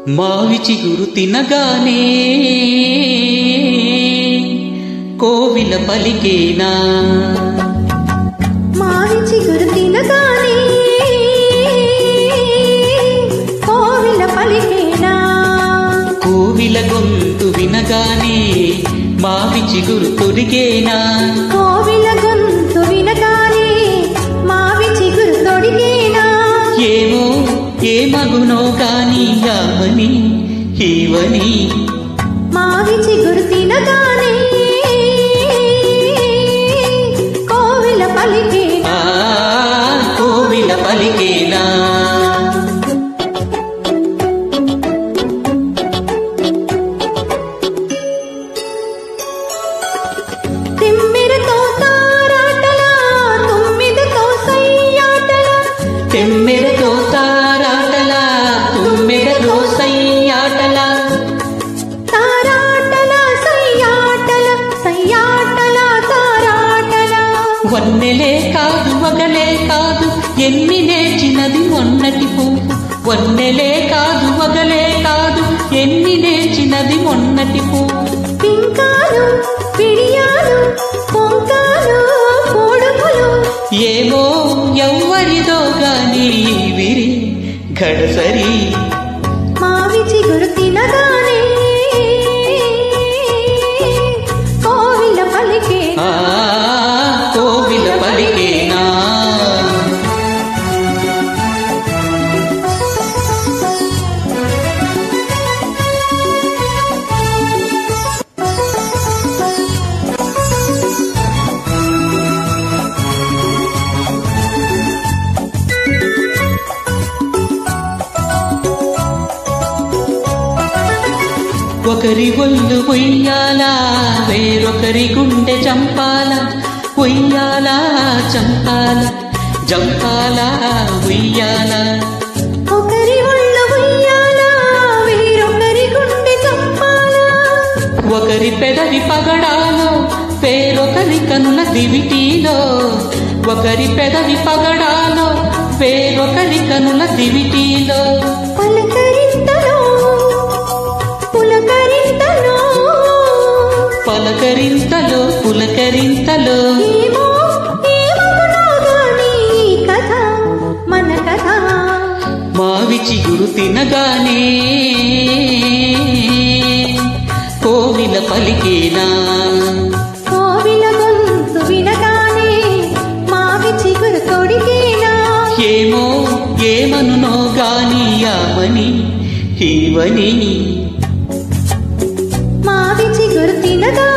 మావి చిగురు తినగానే కోవిల పలికేనా మావి చిగురు తినగానే కోవిల పలికేనా కోవిల గొంతు వినగానే మావి చిగురు తొడిగేనా కోవిల గొంతు వినగానే మావి చిగురు తొడిగేనా ఏమో ఏ మగునో గాని యావని హీవని మావి చిగురు తినగానే కోవిల పలికేనా ఆ కోవిల పలికేనా తిమ్మిరతో తారాటలా తుమ్మిదతో సయ్యాటలా తెమ్మెరతో తారాటలా తుమ్మెరతో సయ్యాటలా తారాటలా సయ్యాటల సయ్యాటల తారాటలా వన్నెలే కాదు వగలే కాదు ఎన్ని నేర్చినది మొన్నటి పువ్వు వన్నెలే కాదు వగలే కాదు ఎన్ని నేర్చినది మొన్నటి పువ్వు పింకాలు పిడియాలు పొంకాలు పొడుములు ఏమో ఎవ్వరిదో గాని ఈ విరి గడసరి మావి చిగురు తినగానే కోవిల పలికే ఆ కోవిల పలికేనా ఒకరి ఒళ్ళు ఉయ్యాలా వేరొకరి గుండె చంపాల ఉయ్యాలా చంపాల జంపాల ఉయ్యాల ఒకరి ఒళ్ళ ఉయ్యాల వేరొకరి గుండె చంపాలా ఒకరి పెదవి పగడాలో వేరొకరి కనుల దివిటీలో ఒకరి పెదవి పగడాలో వేరొకరి కనుల దివిటీలో పలకరింతలో పులకరింతలో పలకరింతలో పులకరింతలో ఏమో ఏమవునో గాని ఈ కథ మన కథ మావి చిగురు తినగానే కోవిల పలికేనా కోవిల గొంతు వినగానే మావి చిగురు తొడిగేనా ఏమో ఏమనునో గాని యామని హీవని మావి చిగురు తినగా